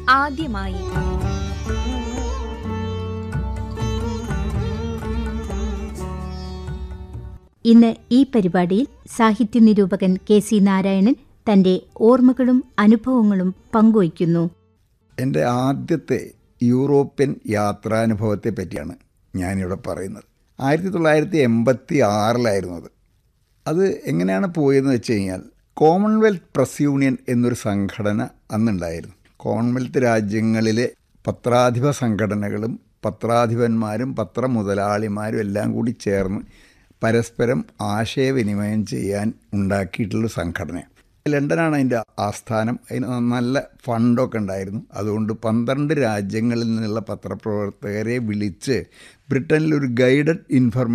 ആദ്യമായി ഇന്ന് ഈ പരിപാടിയിൽ സാഹിത്യ നിരൂപകൻ കെ സി നാരായണൻ തന്റെ ഓർമ്മകളും അനുഭവങ്ങളും പങ്കുവയ്ക്കുന്നു എൻ്റെ ആദ്യത്തെ യൂറോപ്യൻ യാത്രാനുഭവത്തെ പറ്റിയാണ് ഞാനിവിടെ പറയുന്നത് ആയിരത്തി തൊള്ളായിരത്തി എൺപത്തി ആറിലായിരുന്നു അത് അത് എങ്ങനെയാണ് പോയതെന്ന് വെച്ച് കഴിഞ്ഞാൽ കോമൺവെൽത്ത് പ്രസ് യൂണിയൻ എന്നൊരു സംഘടന അന്നുണ്ടായിരുന്നു കോമൺവെൽത്ത് രാജ്യങ്ങളിലെ പത്രാധിപ സംഘടനകളും പത്രാധിപന്മാരും പത്രമുതലാളിമാരും എല്ലാം കൂടി ചേർന്ന് പരസ്പരം ആശയവിനിമയം ചെയ്യാൻ ഉണ്ടാക്കിയിട്ടുള്ള സംഘടനയാണ് ലണ്ടനാണ് അതിൻ്റെ ആസ്ഥാനം അതിന് നല്ല ഫണ്ടൊക്കെ ഉണ്ടായിരുന്നു അതുകൊണ്ട് പന്ത്രണ്ട് രാജ്യങ്ങളിൽ നിന്നുള്ള പത്രപ്രവർത്തകരെ വിളിച്ച് ബ്രിട്ടനിലൊരു ഗൈഡഡ് ഇൻഫർമേഷൻ